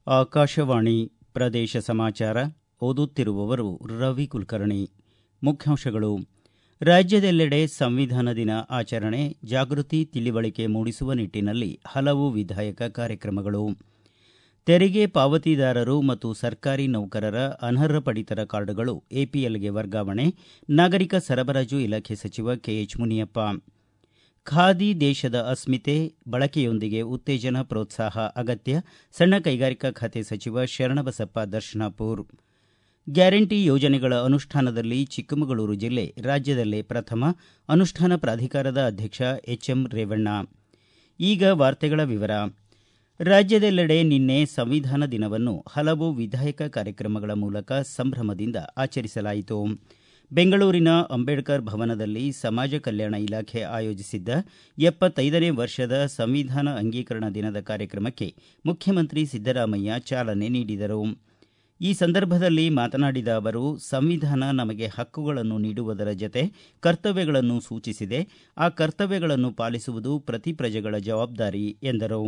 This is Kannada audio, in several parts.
ಆಕಾಶವಾಣಿ ಪ್ರದೇಶ ಸಮಾಚಾರ ಓದುತ್ತಿರುವವರು ರವಿ ಕುಲಕರ್ಣಿ ಮುಖ್ಯಾಂಶಗಳು ರಾಜ್ಯದೆಲ್ಲೆಡೆ ಸಂವಿಧಾನ ದಿನ ಆಚರಣೆ ಜಾಗೃತಿ ತಿಳಿವಳಿಕೆ ಮೂಡಿಸುವ ನಿಟ್ಟನಲ್ಲಿ ಹಲವು ವಿಧಾಯಕ ಕಾರ್ಯಕ್ರಮಗಳು ತೆರಿಗೆ ಪಾವತಿದಾರರು ಮತ್ತು ಸರ್ಕಾರಿ ನೌಕರರ ಅನರ್ಹ ಪಡಿತರ ಕಾರ್ಡುಗಳು ಎಪಿಎಲ್ಗೆ ವರ್ಗಾವಣೆ ನಾಗರಿಕ ಸರಬರಾಜು ಇಲಾಖೆ ಸಚಿವ ಕೆಎಚ್ ಮುನಿಯಪ್ಪ ಖಾದಿ ದೇಶದ ಅಸ್ಮಿತೆ ಬಳಕೆಯೊಂದಿಗೆ ಉತ್ತೇಜನ ಪ್ರೋತ್ಸಾಹ ಅಗತ್ಯ ಸಣ್ಣ ಕೈಗಾರಿಕಾ ಖಾತೆ ಸಚಿವ ಶರಣಬಸಪ್ಪ ದರ್ಶನಾಪುರ ಗ್ಯಾರಂಟಿ ಯೋಜನೆಗಳ ಅನುಷ್ಠಾನದಲ್ಲಿ ಚಿಕ್ಕಮಗಳೂರು ಜಿಲ್ಲೆ ರಾಜ್ಯದಲ್ಲೇ ಪ್ರಥಮ ಅನುಷ್ಠಾನ ಪ್ರಾಧಿಕಾರದ ಅಧ್ಯಕ್ಷ ಎಚ್ಎಂ ರೇವಣ್ಣ ಈಗ ವಾರ್ತೆಗಳ ವಿವರ ರಾಜ್ಯದೆಲ್ಲೆಡೆ ನಿನ್ನೆ ಸಂವಿಧಾನ ದಿನವನ್ನು ಹಲವು ವಿಧಾಯಕ ಕಾರ್ಯಕ್ರಮಗಳ ಮೂಲಕ ಸಂಭ್ರಮದಿಂದ ಆಚರಿಸಲಾಯಿತು ಬೆಂಗಳೂರಿನ ಅಂಬೇಡ್ಕರ್ ಭವನದಲ್ಲಿ ಸಮಾಜ ಕಲ್ಯಾಣ ಇಲಾಖೆ ಆಯೋಜಿಸಿದ್ದ ಎಪ್ಪತ್ತೈದನೇ ವರ್ಷದ ಸಂವಿಧಾನ ಅಂಗೀಕರಣ ದಿನದ ಕಾರ್ಯಕ್ರಮಕ್ಕೆ ಮುಖ್ಯಮಂತ್ರಿ ಸಿದ್ದರಾಮಯ್ಯ ಚಾಲನೆ ನೀಡಿದರು ಈ ಸಂದರ್ಭದಲ್ಲಿ ಮಾತನಾಡಿದ ಅವರು ಸಂವಿಧಾನ ನಮಗೆ ಹಕ್ಕುಗಳನ್ನು ನೀಡುವುದರ ಜತೆ ಕರ್ತವ್ಯಗಳನ್ನು ಸೂಚಿಸಿದೆ ಆ ಕರ್ತವ್ಯಗಳನ್ನು ಪಾಲಿಸುವುದು ಪ್ರತಿ ಪ್ರಜೆಗಳ ಜವಾಬ್ದಾರಿ ಎಂದರು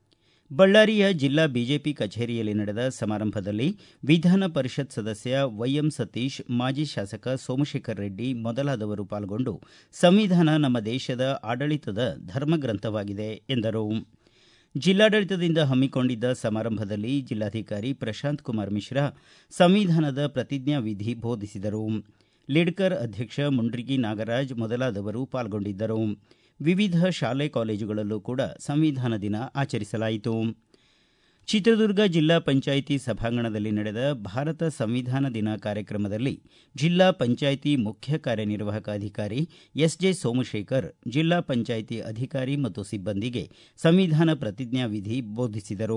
ಬಳ್ಳಾರಿಯ ಜಿಲ್ಲಾ ಬಿಜೆಪಿ ಕಚೇರಿಯಲ್ಲಿ ನಡೆದ ಸಮಾರಂಭದಲ್ಲಿ ವಿಧಾನ ಪರಿಷತ್ ಸದಸ್ಯ ವೈಎಂ ಸತೀಶ್ ಮಾಜಿ ಶಾಸಕ ಸೋಮಶೇಖರ್ ರೆಡ್ಡಿ ಮೊದಲಾದವರು ಪಾಲ್ಗೊಂಡು ಸಂವಿಧಾನ ನಮ್ಮ ದೇಶದ ಆಡಳಿತದ ಧರ್ಮಗ್ರಂಥವಾಗಿದೆ ಎಂದರು ಜಿಲ್ಲಾಡಳಿತದಿಂದ ಹಮ್ಮಿಕೊಂಡಿದ್ದ ಸಮಾರಂಭದಲ್ಲಿ ಜಿಲ್ಲಾಧಿಕಾರಿ ಪ್ರಶಾಂತ್ ಕುಮಾರ್ ಮಿಶ್ರಾ ಸಂವಿಧಾನದ ಪ್ರತಿಜ್ಞಾ ವಿಧಿ ಬೋಧಿಸಿದರು ಲಿಡ್ಕರ್ ಅಧ್ಯಕ್ಷ ಮುಂಡ್ರಿಗಿ ನಾಗರಾಜ್ ಮೊದಲಾದವರು ಪಾಲ್ಗೊಂಡಿದ್ದರು ವಿವಿಧ ಶಾಲೆ ಕಾಲೇಜುಗಳಲ್ಲೂ ಕೂಡ ಸಂವಿಧಾನ ದಿನ ಆಚರಿಸಲಾಯಿತು ಚಿತ್ರದುರ್ಗ ಜಿಲ್ಲಾ ಪಂಚಾಯಿತಿ ಸಭಾಂಗಣದಲ್ಲಿ ನಡೆದ ಭಾರತ ಸಂವಿಧಾನ ದಿನ ಕಾರ್ಯಕ್ರಮದಲ್ಲಿ ಜಿಲ್ಲಾ ಪಂಚಾಯಿತಿ ಮುಖ್ಯ ಕಾರ್ಯನಿರ್ವಾಹಕ ಅಧಿಕಾರಿ ಎಸ್ಜೆ ಸೋಮಶೇಖರ್ ಜಿಲ್ಲಾ ಪಂಚಾಯಿತಿ ಅಧಿಕಾರಿ ಮತ್ತು ಸಿಬ್ಬಂದಿಗೆ ಸಂವಿಧಾನ ಪ್ರತಿಜ್ಞಾ ವಿಧಿ ಬೋಧಿಸಿದರು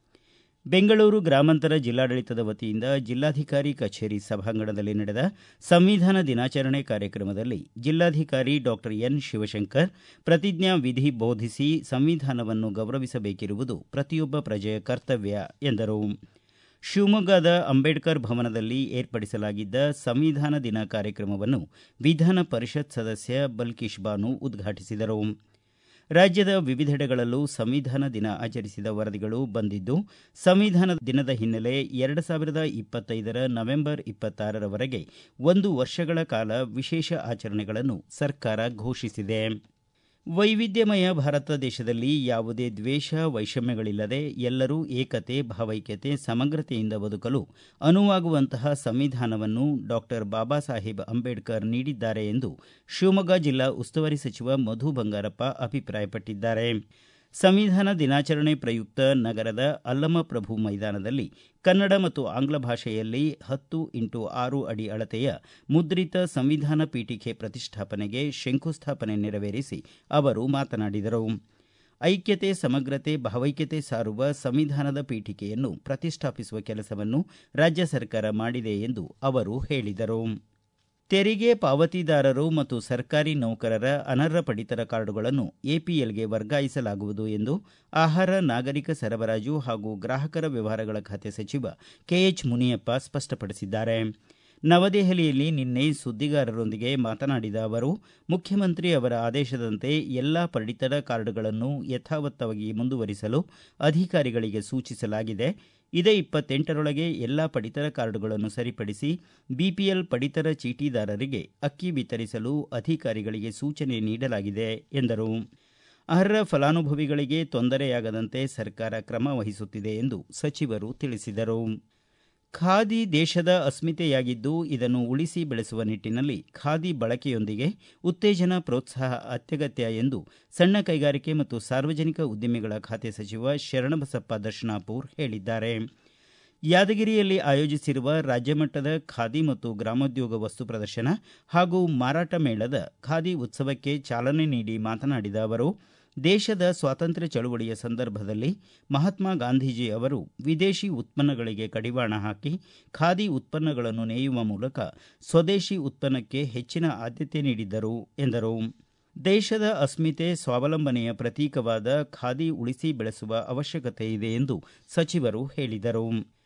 ಬೆಂಗಳೂರು ಗ್ರಾಮಾಂತರ ಜಿಲ್ಲಾಡಳಿತದ ವತಿಯಿಂದ ಜಿಲ್ಲಾಧಿಕಾರಿ ಕಚೇರಿ ಸಭಾಂಗಣದಲ್ಲಿ ನಡೆದ ಸಂವಿಧಾನ ದಿನಾಚರಣೆ ಕಾರ್ಯಕ್ರಮದಲ್ಲಿ ಜಿಲ್ಲಾಧಿಕಾರಿ ಡಾಕ್ಟರ್ ಎನ್ ಶಿವಶಂಕರ್ ಪ್ರತಿಜ್ಞಾ ವಿಧಿ ಬೋಧಿಸಿ ಸಂವಿಧಾನವನ್ನು ಗೌರವಿಸಬೇಕಿರುವುದು ಪ್ರತಿಯೊಬ್ಬ ಪ್ರಜೆಯ ಕರ್ತವ್ಯ ಎಂದರು ಶಿವಮೊಗ್ಗದ ಅಂಬೇಡ್ಕರ್ ಭವನದಲ್ಲಿ ಏರ್ಪಡಿಸಲಾಗಿದ್ದ ಸಂವಿಧಾನ ದಿನ ಕಾರ್ಯಕ್ರಮವನ್ನು ವಿಧಾನ ಪರಿಷತ್ ಸದಸ್ಯ ಬಲ್ಕೀಶ್ ಬಾನು ಉದ್ಘಾಟಿಸಿದರು ರಾಜ್ಯದ ವಿವಿಧೆಡೆಗಳಲ್ಲೂ ಸಂವಿಧಾನ ದಿನ ಆಚರಿಸಿದ ವರದಿಗಳು ಬಂದಿದ್ದು ಸಂವಿಧಾನ ದಿನದ ಹಿನ್ನೆಲೆ ಎರಡು ಸಾವಿರದ ಇಪ್ಪತ್ತೈದರ ನವೆಂಬರ್ ಇಪ್ಪತ್ತಾರರವರೆಗೆ ಒಂದು ವರ್ಷಗಳ ಕಾಲ ವಿಶೇಷ ಆಚರಣೆಗಳನ್ನು ಸರ್ಕಾರ ಘೋಷಿಸಿದೆ ವೈವಿಧ್ಯಮಯ ಭಾರತ ದೇಶದಲ್ಲಿ ಯಾವುದೇ ದ್ವೇಷ ವೈಷಮ್ಯಗಳಿಲ್ಲದೆ ಎಲ್ಲರೂ ಏಕತೆ ಭಾವೈಕ್ಯತೆ ಸಮಗ್ರತೆಯಿಂದ ಬದುಕಲು ಅನುವಾಗುವಂತಹ ಸಂವಿಧಾನವನ್ನು ಡಾಕ್ಟರ್ ಬಾಬಾ ಸಾಹೇಬ್ ಅಂಬೇಡ್ಕರ್ ನೀಡಿದ್ದಾರೆ ಎಂದು ಶಿವಮೊಗ್ಗ ಜಿಲ್ಲಾ ಉಸ್ತುವಾರಿ ಸಚಿವ ಮಧು ಬಂಗಾರಪ್ಪ ಅಭಿಪ್ರಾಯಪಟ್ಟಿದ್ದಾರೆ ಸಂವಿಧಾನ ದಿನಾಚರಣೆ ಪ್ರಯುಕ್ತ ನಗರದ ಅಲ್ಲಮಪ್ರಭು ಮೈದಾನದಲ್ಲಿ ಕನ್ನಡ ಮತ್ತು ಆಂಗ್ಲ ಭಾಷೆಯಲ್ಲಿ ಹತ್ತು ಇಂಟು ಆರು ಅಡಿ ಅಳತೆಯ ಮುದ್ರಿತ ಸಂವಿಧಾನ ಪೀಠಿಕೆ ಪ್ರತಿಷ್ಠಾಪನೆಗೆ ಶಂಕುಸ್ಥಾಪನೆ ನೆರವೇರಿಸಿ ಅವರು ಮಾತನಾಡಿದರು ಐಕ್ಯತೆ ಸಮಗ್ರತೆ ಭಾವೈಕ್ಯತೆ ಸಾರುವ ಸಂವಿಧಾನದ ಪೀಠಿಕೆಯನ್ನು ಪ್ರತಿಷ್ಠಾಪಿಸುವ ಕೆಲಸವನ್ನು ರಾಜ್ಯ ಸರ್ಕಾರ ಮಾಡಿದೆ ಎಂದು ಅವರು ಹೇಳಿದರು ತೆರಿಗೆ ಪಾವತಿದಾರರು ಮತ್ತು ಸರ್ಕಾರಿ ನೌಕರರ ಅನರ್ಹ ಪಡಿತರ ಕಾರ್ಡುಗಳನ್ನು ಎಪಿಎಲ್ಗೆ ವರ್ಗಾಯಿಸಲಾಗುವುದು ಎಂದು ಆಹಾರ ನಾಗರಿಕ ಸರಬರಾಜು ಹಾಗೂ ಗ್ರಾಹಕರ ವ್ಯವಹಾರಗಳ ಖಾತೆ ಸಚಿವ ಕೆಎಚ್ ಮುನಿಯಪ್ಪ ಸ್ಪಷ್ಟಪಡಿಸಿದ್ದಾರೆ ನವದೆಹಲಿಯಲ್ಲಿ ನಿನ್ನೆ ಸುದ್ದಿಗಾರರೊಂದಿಗೆ ಮಾತನಾಡಿದ ಅವರು ಮುಖ್ಯಮಂತ್ರಿ ಅವರ ಆದೇಶದಂತೆ ಎಲ್ಲಾ ಪಡಿತರ ಕಾರ್ಡುಗಳನ್ನು ಯಥಾವತ್ತಾಗಿ ಮುಂದುವರಿಸಲು ಅಧಿಕಾರಿಗಳಿಗೆ ಸೂಚಿಸಲಾಗಿದೆ ಇದೇ ಇಪ್ಪತ್ತೆಂಟರೊಳಗೆ ಎಲ್ಲಾ ಪಡಿತರ ಕಾರ್ಡುಗಳನ್ನು ಸರಿಪಡಿಸಿ ಬಿಪಿಎಲ್ ಪಡಿತರ ಚೀಟಿದಾರರಿಗೆ ಅಕ್ಕಿ ವಿತರಿಸಲು ಅಧಿಕಾರಿಗಳಿಗೆ ಸೂಚನೆ ನೀಡಲಾಗಿದೆ ಎಂದರು ಅರ್ಹ ಫಲಾನುಭವಿಗಳಿಗೆ ತೊಂದರೆಯಾಗದಂತೆ ಸರ್ಕಾರ ಕ್ರಮ ವಹಿಸುತ್ತಿದೆ ಎಂದು ಸಚಿವರು ತಿಳಿಸಿದರು ಖಾದಿ ದೇಶದ ಅಸ್ಮಿತೆಯಾಗಿದ್ದು ಇದನ್ನು ಉಳಿಸಿ ಬೆಳೆಸುವ ನಿಟ್ಟನಲ್ಲಿ ಖಾದಿ ಬಳಕೆಯೊಂದಿಗೆ ಉತ್ತೇಜನ ಪ್ರೋತ್ಸಾಹ ಅತ್ಯಗತ್ಯ ಎಂದು ಸಣ್ಣ ಕೈಗಾರಿಕೆ ಮತ್ತು ಸಾರ್ವಜನಿಕ ಉದ್ದಿಮೆಗಳ ಖಾತೆ ಸಚಿವ ಶರಣಬಸಪ್ಪ ದರ್ಶನಾಪುರ್ ಹೇಳಿದ್ದಾರೆ ಯಾದಗಿರಿಯಲ್ಲಿ ಆಯೋಜಿಸಿರುವ ರಾಜ್ಯಮಟ್ಟದ ಖಾದಿ ಮತ್ತು ಗ್ರಾಮೋದ್ಯೋಗ ವಸ್ತು ಪ್ರದರ್ಶನ ಹಾಗೂ ಮಾರಾಟ ಮೇಳದ ಖಾದಿ ಉತ್ಸವಕ್ಕೆ ಚಾಲನೆ ನೀಡಿ ಮಾತನಾಡಿದ ಅವರು ದೇಶದ ಸ್ವಾತಂತ್ರ್ಯ ಚಳುವಳಿಯ ಸಂದರ್ಭದಲ್ಲಿ ಮಹಾತ್ಮ ಗಾಂಧೀಜಿ ಅವರು ವಿದೇಶಿ ಉತ್ಪನ್ನಗಳಿಗೆ ಕಡಿವಾಣ ಹಾಕಿ ಖಾದಿ ಉತ್ಪನ್ನಗಳನ್ನು ನೇಯುವ ಮೂಲಕ ಸ್ವದೇಶಿ ಉತ್ಪನ್ನಕ್ಕೆ ಹೆಚ್ಚಿನ ಆದ್ಯತೆ ನೀಡಿದ್ದರು ಎಂದರು ದೇಶದ ಅಸ್ಮಿತೆ ಸ್ವಾವಲಂಬನೆಯ ಪ್ರತೀಕವಾದ ಖಾದಿ ಉಳಿಸಿ ಬೆಳೆಸುವ ಅವಶ್ಯಕತೆ ಇದೆ ಎಂದು ಸಚಿವರು ಹೇಳಿದರು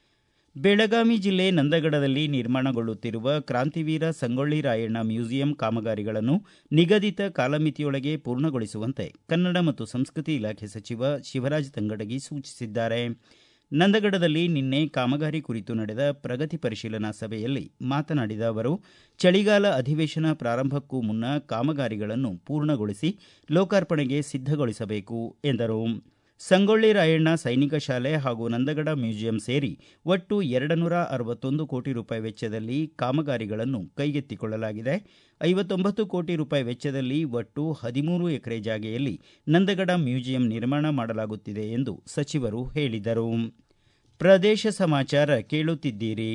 ಬೆಳಗಾವಿ ಜಿಲ್ಲೆ ನಂದಗಡದಲ್ಲಿ ನಿರ್ಮಾಣಗೊಳ್ಳುತ್ತಿರುವ ಕ್ರಾಂತಿವೀರ ಸಂಗೊಳ್ಳಿ ರಾಯಣ್ಣ ಮ್ಯೂಸಿಯಂ ಕಾಮಗಾರಿಗಳನ್ನು ನಿಗದಿತ ಕಾಲಮಿತಿಯೊಳಗೆ ಪೂರ್ಣಗೊಳಿಸುವಂತೆ ಕನ್ನಡ ಮತ್ತು ಸಂಸ್ಕೃತಿ ಇಲಾಖೆ ಸಚಿವ ಶಿವರಾಜ ತಂಗಡಗಿ ಸೂಚಿಸಿದ್ದಾರೆ ನಂದಗಡದಲ್ಲಿ ನಿನ್ನೆ ಕಾಮಗಾರಿ ಕುರಿತು ನಡೆದ ಪ್ರಗತಿ ಪರಿಶೀಲನಾ ಸಭೆಯಲ್ಲಿ ಮಾತನಾಡಿದ ಅವರು ಚಳಿಗಾಲ ಅಧಿವೇಶನ ಪ್ರಾರಂಭಕ್ಕೂ ಮುನ್ನ ಕಾಮಗಾರಿಗಳನ್ನು ಪೂರ್ಣಗೊಳಿಸಿ ಲೋಕಾರ್ಪಣೆಗೆ ಸಿದ್ದಗೊಳಿಸಬೇಕು ಎಂದರು ಸಂಗೊಳ್ಳಿ ರಾಯಣ್ಣ ಸೈನಿಕ ಶಾಲೆ ಹಾಗೂ ನಂದಗಡ ಮ್ಯೂಸಿಯಂ ಸೇರಿ ಒಟ್ಟು ಎರಡು ನೂರ ಅರವತ್ತೊಂದು ಕೋಟಿ ರೂಪಾಯಿ ವೆಚ್ಚದಲ್ಲಿ ಕಾಮಗಾರಿಗಳನ್ನು ಕೈಗೆತ್ತಿಕೊಳ್ಳಲಾಗಿದೆ ಐವತ್ತೊಂಬತ್ತು ಕೋಟಿ ರೂಪಾಯಿ ವೆಚ್ಚದಲ್ಲಿ ಒಟ್ಟು ಹದಿಮೂರು ಎಕರೆ ಜಾಗೆಯಲ್ಲಿ ನಂದಗಡ ಮ್ಯೂಸಿಯಂ ನಿರ್ಮಾಣ ಮಾಡಲಾಗುತ್ತಿದೆ ಎಂದು ಸಚಿವರು ಹೇಳಿದರು ಪ್ರದೇಶ ಸಮಾಚಾರ ಕೇಳುತ್ತಿದ್ದೀರಿ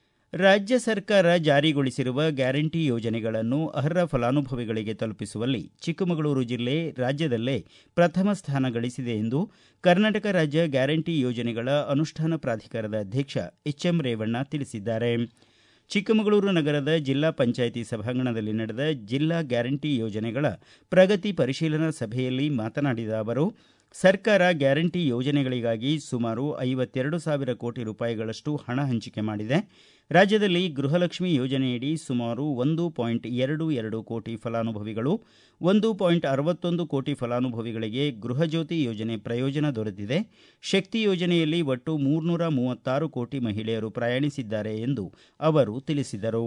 ರಾಜ್ಯ ಸರ್ಕಾರ ಜಾರಿಗೊಳಿಸಿರುವ ಗ್ಯಾರಂಟಿ ಯೋಜನೆಗಳನ್ನು ಅರ್ಹ ಫಲಾನುಭವಿಗಳಿಗೆ ತಲುಪಿಸುವಲ್ಲಿ ಚಿಕ್ಕಮಗಳೂರು ಜಿಲ್ಲೆ ರಾಜ್ಯದಲ್ಲೇ ಪ್ರಥಮ ಸ್ಥಾನ ಗಳಿಸಿದೆ ಎಂದು ಕರ್ನಾಟಕ ರಾಜ್ಯ ಗ್ಯಾರಂಟಿ ಯೋಜನೆಗಳ ಅನುಷ್ಠಾನ ಪ್ರಾಧಿಕಾರದ ಅಧ್ಯಕ್ಷ ಎಚ್ಎಂ ರೇವಣ್ಣ ತಿಳಿಸಿದ್ದಾರೆ ಚಿಕ್ಕಮಗಳೂರು ನಗರದ ಜಿಲ್ಲಾ ಪಂಚಾಯಿತಿ ಸಭಾಂಗಣದಲ್ಲಿ ನಡೆದ ಜಿಲ್ಲಾ ಗ್ಯಾರಂಟಿ ಯೋಜನೆಗಳ ಪ್ರಗತಿ ಪರಿಶೀಲನಾ ಸಭೆಯಲ್ಲಿ ಮಾತನಾಡಿದ ಅವರು ಸರ್ಕಾರ ಗ್ಯಾರಂಟಿ ಯೋಜನೆಗಳಿಗಾಗಿ ಸುಮಾರು ಐವತ್ತೆರಡು ಸಾವಿರ ಕೋಟಿ ರೂಪಾಯಿಗಳಷ್ಟು ಹಣ ಹಂಚಿಕೆ ಮಾಡಿದೆ ರಾಜ್ಯದಲ್ಲಿ ಗೃಹಲಕ್ಷ್ಮಿ ಯೋಜನೆಯಡಿ ಸುಮಾರು ಒಂದು ಪಾಯಿಂಟ್ ಎರಡು ಎರಡು ಕೋಟಿ ಫಲಾನುಭವಿಗಳು ಒಂದು ಪಾಯಿಂಟ್ ಅರವತ್ತೊಂದು ಕೋಟಿ ಫಲಾನುಭವಿಗಳಿಗೆ ಗೃಹಜ್ಯೋತಿ ಯೋಜನೆ ಪ್ರಯೋಜನ ದೊರೆತಿದೆ ಶಕ್ತಿ ಯೋಜನೆಯಲ್ಲಿ ಒಟ್ಟು ಮೂರ್ನೂರ ಮೂವತ್ತಾರು ಕೋಟಿ ಮಹಿಳೆಯರು ಪ್ರಯಾಣಿಸಿದ್ದಾರೆ ಎಂದು ಅವರು ತಿಳಿಸಿದರು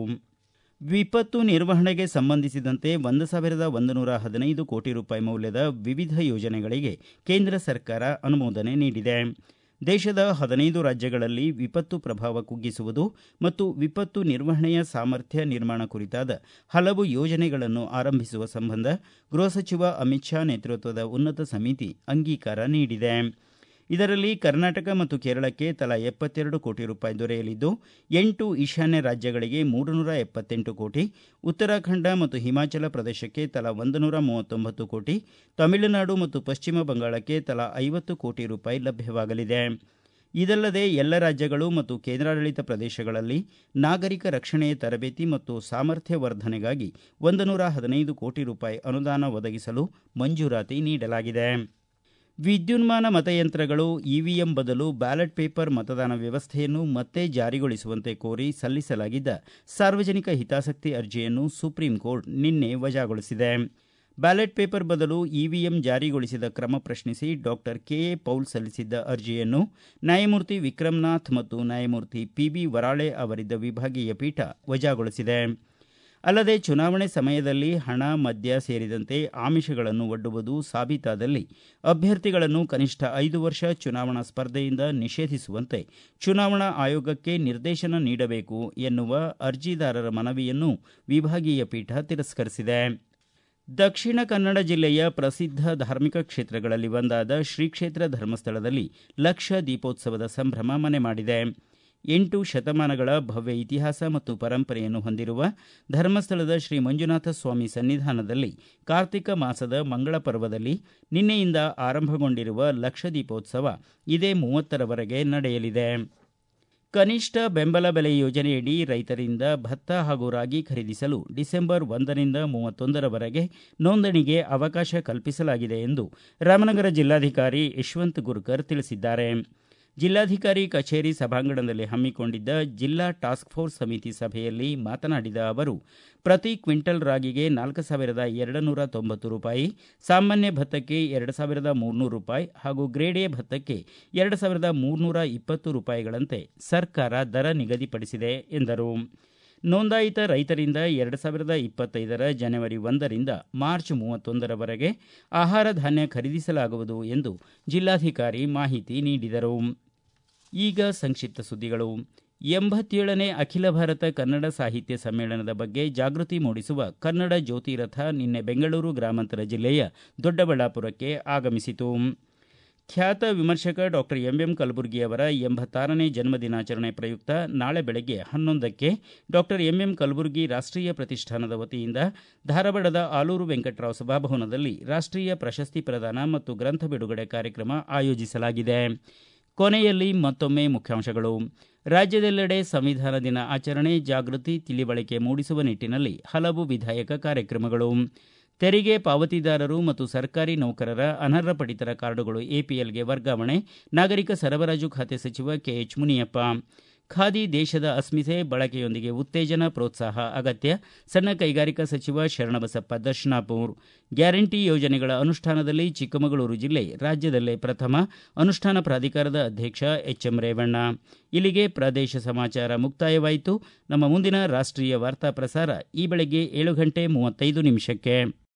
ವಿಪತ್ತು ನಿರ್ವಹಣೆಗೆ ಸಂಬಂಧಿಸಿದಂತೆ ಒಂದು ಸಾವಿರದ ಒಂದು ನೂರ ಹದಿನೈದು ಕೋಟಿ ರೂಪಾಯಿ ಮೌಲ್ಯದ ವಿವಿಧ ಯೋಜನೆಗಳಿಗೆ ಕೇಂದ್ರ ಸರ್ಕಾರ ಅನುಮೋದನೆ ನೀಡಿದೆ ದೇಶದ ಹದಿನೈದು ರಾಜ್ಯಗಳಲ್ಲಿ ವಿಪತ್ತು ಪ್ರಭಾವ ಕುಗ್ಗಿಸುವುದು ಮತ್ತು ವಿಪತ್ತು ನಿರ್ವಹಣೆಯ ಸಾಮರ್ಥ್ಯ ನಿರ್ಮಾಣ ಕುರಿತಾದ ಹಲವು ಯೋಜನೆಗಳನ್ನು ಆರಂಭಿಸುವ ಸಂಬಂಧ ಗೃಹ ಸಚಿವ ಅಮಿತ್ ಶಾ ನೇತೃತ್ವದ ಉನ್ನತ ಸಮಿತಿ ಅಂಗೀಕಾರ ನೀಡಿದೆ ಇದರಲ್ಲಿ ಕರ್ನಾಟಕ ಮತ್ತು ಕೇರಳಕ್ಕೆ ತಲಾ ಎಪ್ಪತ್ತೆರಡು ಕೋಟಿ ರೂಪಾಯಿ ದೊರೆಯಲಿದ್ದು ಎಂಟು ಈಶಾನ್ಯ ರಾಜ್ಯಗಳಿಗೆ ಮೂರುನೂರ ಎಪ್ಪತ್ತೆಂಟು ಕೋಟಿ ಉತ್ತರಾಖಂಡ ಮತ್ತು ಹಿಮಾಚಲ ಪ್ರದೇಶಕ್ಕೆ ತಲಾ ಒಂದು ನೂರ ಮೂವತ್ತೊಂಬತ್ತು ಕೋಟಿ ತಮಿಳುನಾಡು ಮತ್ತು ಪಶ್ಚಿಮ ಬಂಗಾಳಕ್ಕೆ ತಲಾ ಐವತ್ತು ಕೋಟಿ ರೂಪಾಯಿ ಲಭ್ಯವಾಗಲಿದೆ ಇದಲ್ಲದೆ ಎಲ್ಲ ರಾಜ್ಯಗಳು ಮತ್ತು ಕೇಂದ್ರಾಡಳಿತ ಪ್ರದೇಶಗಳಲ್ಲಿ ನಾಗರಿಕ ರಕ್ಷಣೆಯ ತರಬೇತಿ ಮತ್ತು ಸಾಮರ್ಥ್ಯ ವರ್ಧನೆಗಾಗಿ ಒಂದು ನೂರ ಹದಿನೈದು ಕೋಟಿ ರೂಪಾಯಿ ಅನುದಾನ ಒದಗಿಸಲು ಮಂಜೂರಾತಿ ನೀಡಲಾಗಿದೆ ವಿದ್ಯುನ್ಮಾನ ಮತಯಂತ್ರಗಳು ಇವಿಎಂ ಬದಲು ಬ್ಯಾಲೆಟ್ ಪೇಪರ್ ಮತದಾನ ವ್ಯವಸ್ಥೆಯನ್ನು ಮತ್ತೆ ಜಾರಿಗೊಳಿಸುವಂತೆ ಕೋರಿ ಸಲ್ಲಿಸಲಾಗಿದ್ದ ಸಾರ್ವಜನಿಕ ಹಿತಾಸಕ್ತಿ ಅರ್ಜಿಯನ್ನು ಸುಪ್ರೀಂ ಕೋರ್ಟ್ ನಿನ್ನೆ ವಜಾಗೊಳಿಸಿದೆ ಬ್ಯಾಲೆಟ್ ಪೇಪರ್ ಬದಲು ಇವಿಎಂ ಜಾರಿಗೊಳಿಸಿದ ಕ್ರಮ ಪ್ರಶ್ನಿಸಿ ಡಾಕ್ಟರ್ ಕೆಎ ಪೌಲ್ ಸಲ್ಲಿಸಿದ್ದ ಅರ್ಜಿಯನ್ನು ನ್ಯಾಯಮೂರ್ತಿ ವಿಕ್ರಮ್ನಾಥ್ ಮತ್ತು ನ್ಯಾಯಮೂರ್ತಿ ಪಿಬಿ ವರಾಳೆ ಅವರಿದ್ದ ವಿಭಾಗೀಯ ಪೀಠ ವಜಾಗೊಳಿಸಿದೆ ಅಲ್ಲದೆ ಚುನಾವಣೆ ಸಮಯದಲ್ಲಿ ಹಣ ಮದ್ಯ ಸೇರಿದಂತೆ ಆಮಿಷಗಳನ್ನು ಒಡ್ಡುವುದು ಸಾಬೀತಾದಲ್ಲಿ ಅಭ್ಯರ್ಥಿಗಳನ್ನು ಕನಿಷ್ಠ ಐದು ವರ್ಷ ಚುನಾವಣಾ ಸ್ಪರ್ಧೆಯಿಂದ ನಿಷೇಧಿಸುವಂತೆ ಚುನಾವಣಾ ಆಯೋಗಕ್ಕೆ ನಿರ್ದೇಶನ ನೀಡಬೇಕು ಎನ್ನುವ ಅರ್ಜಿದಾರರ ಮನವಿಯನ್ನು ವಿಭಾಗೀಯ ಪೀಠ ತಿರಸ್ಕರಿಸಿದೆ ದಕ್ಷಿಣ ಕನ್ನಡ ಜಿಲ್ಲೆಯ ಪ್ರಸಿದ್ಧ ಧಾರ್ಮಿಕ ಕ್ಷೇತ್ರಗಳಲ್ಲಿ ಒಂದಾದ ಶ್ರೀಕ್ಷೇತ್ರ ಧರ್ಮಸ್ಥಳದಲ್ಲಿ ಲಕ್ಷ ದೀಪೋತ್ಸವದ ಸಂಭ್ರಮ ಮನೆ ಮಾಡಿದೆ ಎಂಟು ಶತಮಾನಗಳ ಭವ್ಯ ಇತಿಹಾಸ ಮತ್ತು ಪರಂಪರೆಯನ್ನು ಹೊಂದಿರುವ ಧರ್ಮಸ್ಥಳದ ಶ್ರೀ ಮಂಜುನಾಥ ಸ್ವಾಮಿ ಸನ್ನಿಧಾನದಲ್ಲಿ ಕಾರ್ತಿಕ ಮಾಸದ ಮಂಗಳ ಪರ್ವದಲ್ಲಿ ನಿನ್ನೆಯಿಂದ ಆರಂಭಗೊಂಡಿರುವ ಲಕ್ಷ ದೀಪೋತ್ಸವ ಇದೇ ಮೂವತ್ತರವರೆಗೆ ನಡೆಯಲಿದೆ ಕನಿಷ್ಠ ಬೆಂಬಲ ಬೆಲೆ ಯೋಜನೆಯಡಿ ರೈತರಿಂದ ಭತ್ತ ಹಾಗೂ ರಾಗಿ ಖರೀದಿಸಲು ಡಿಸೆಂಬರ್ ಒಂದರಿಂದ ಮೂವತ್ತೊಂದರವರೆಗೆ ನೋಂದಣಿಗೆ ಅವಕಾಶ ಕಲ್ಪಿಸಲಾಗಿದೆ ಎಂದು ರಾಮನಗರ ಜಿಲ್ಲಾಧಿಕಾರಿ ಯಶವಂತ್ ಗುರ್ಕರ್ ತಿಳಿಸಿದ್ದಾರೆ ಜಿಲ್ಲಾಧಿಕಾರಿ ಕಚೇರಿ ಸಭಾಂಗಣದಲ್ಲಿ ಹಮ್ಮಿಕೊಂಡಿದ್ದ ಜಿಲ್ಲಾ ಟಾಸ್ಕ್ ಫೋರ್ಸ್ ಸಮಿತಿ ಸಭೆಯಲ್ಲಿ ಮಾತನಾಡಿದ ಅವರು ಪ್ರತಿ ಕ್ವಿಂಟಲ್ ರಾಗಿಗೆ ನಾಲ್ಕು ಸಾವಿರದ ಎರಡು ನೂರ ತೊಂಬತ್ತು ರೂಪಾಯಿ ಸಾಮಾನ್ಯ ಭತ್ತಕ್ಕೆ ಎರಡು ಸಾವಿರದ ಮೂರ್ನೂರು ರೂಪಾಯಿ ಹಾಗೂ ಗ್ರೇಡ್ ಎ ಭತ್ತಕ್ಕೆ ಎರಡು ಸಾವಿರದ ಮೂರ್ನೂರ ಇಪ್ಪತ್ತು ರೂಪಾಯಿಗಳಂತೆ ಸರ್ಕಾರ ದರ ನಿಗದಿಪಡಿಸಿದೆ ಎಂದರು ನೋಂದಾಯಿತ ರೈತರಿಂದ ಎರಡು ಸಾವಿರದ ಇಪ್ಪತ್ತೈದರ ಜನವರಿ ಒಂದರಿಂದ ಮಾರ್ಚ್ ಮೂವತ್ತೊಂದರವರೆಗೆ ಆಹಾರ ಧಾನ್ಯ ಖರೀದಿಸಲಾಗುವುದು ಎಂದು ಜಿಲ್ಲಾಧಿಕಾರಿ ಮಾಹಿತಿ ನೀಡಿದರು ಈಗ ಸಂಕ್ಷಿಪ್ತ ಸುದ್ದಿಗಳು ಎಂಬತ್ತೇಳನೇ ಅಖಿಲ ಭಾರತ ಕನ್ನಡ ಸಾಹಿತ್ಯ ಸಮ್ಮೇಳನದ ಬಗ್ಗೆ ಜಾಗೃತಿ ಮೂಡಿಸುವ ಕನ್ನಡ ಜ್ಯೋತಿ ರಥ ನಿನ್ನೆ ಬೆಂಗಳೂರು ಗ್ರಾಮಾಂತರ ಜಿಲ್ಲೆಯ ದೊಡ್ಡಬಳ್ಳಾಪುರಕ್ಕೆ ಆಗಮಿಸಿತು ಖ್ಯಾತ ವಿಮರ್ಶಕ ಡಾಕ್ಟರ್ ಎಂಎಂ ಕಲಬುರ್ಗಿ ಅವರ ಎಂಬತ್ತಾರನೇ ಜನ್ಮ ದಿನಾಚರಣೆ ಪ್ರಯುಕ್ತ ನಾಳೆ ಬೆಳಗ್ಗೆ ಹನ್ನೊಂದಕ್ಕೆ ಡಾಕ್ಟರ್ ಎಂಎಂ ಕಲಬುರ್ಗಿ ರಾಷ್ಟೀಯ ಪ್ರತಿಷ್ಠಾನದ ವತಿಯಿಂದ ಧಾರವಾಡದ ಆಲೂರು ವೆಂಕಟರಾವ್ ಸಭಾಭವನದಲ್ಲಿ ರಾಷ್ಟೀಯ ಪ್ರಶಸ್ತಿ ಪ್ರದಾನ ಮತ್ತು ಗ್ರಂಥ ಬಿಡುಗಡೆ ಕಾರ್ಯಕ್ರಮ ಆಯೋಜಿಸಲಾಗಿದೆ ಕೊನೆಯಲ್ಲಿ ಮತ್ತೊಮ್ಮೆ ಮುಖ್ಯಾಂಶಗಳು ರಾಜ್ಯದೆಲ್ಲೆಡೆ ಸಂವಿಧಾನ ದಿನ ಆಚರಣೆ ಜಾಗೃತಿ ತಿಳಿವಳಿಕೆ ಮೂಡಿಸುವ ನಿಟ್ಟಿನಲ್ಲಿ ಹಲವು ವಿಧಾಯಕ ಕಾರ್ಯಕ್ರಮಗಳು ತೆರಿಗೆ ಪಾವತಿದಾರರು ಮತ್ತು ಸರ್ಕಾರಿ ನೌಕರರ ಅನರ್ಹ ಪಡಿತರ ಕಾರ್ಡುಗಳು ಎಪಿಎಲ್ಗೆ ವರ್ಗಾವಣೆ ನಾಗರಿಕ ಸರಬರಾಜು ಖಾತೆ ಸಚಿವ ಕೆಎಚ್ ಮುನಿಯಪ್ಪ ಖಾದಿ ದೇಶದ ಅಸ್ಮಿತೆ ಬಳಕೆಯೊಂದಿಗೆ ಉತ್ತೇಜನ ಪ್ರೋತ್ಸಾಹ ಅಗತ್ಯ ಸಣ್ಣ ಕೈಗಾರಿಕಾ ಸಚಿವ ಶರಣಬಸಪ್ಪ ದರ್ಶನಾಪುರ್ ಗ್ಯಾರಂಟಿ ಯೋಜನೆಗಳ ಅನುಷ್ಠಾನದಲ್ಲಿ ಚಿಕ್ಕಮಗಳೂರು ಜಿಲ್ಲೆ ರಾಜ್ಯದಲ್ಲೇ ಪ್ರಥಮ ಅನುಷ್ಠಾನ ಪ್ರಾಧಿಕಾರದ ಅಧ್ಯಕ್ಷ ಎಚ್ ಎಂ ರೇವಣ್ಣ ಇಲ್ಲಿಗೆ ಪ್ರದೇಶ ಸಮಾಚಾರ ಮುಕ್ತಾಯವಾಯಿತು ನಮ್ಮ ಮುಂದಿನ ರಾಷ್ಟೀಯ ವಾರ್ತಾ ಪ್ರಸಾರ ಈ ಬೆಳಗ್ಗೆ ಏಳು ಗಂಟೆ ಮೂವತ್ತೈದು ನಿಮಿಷಕ್ಕೆ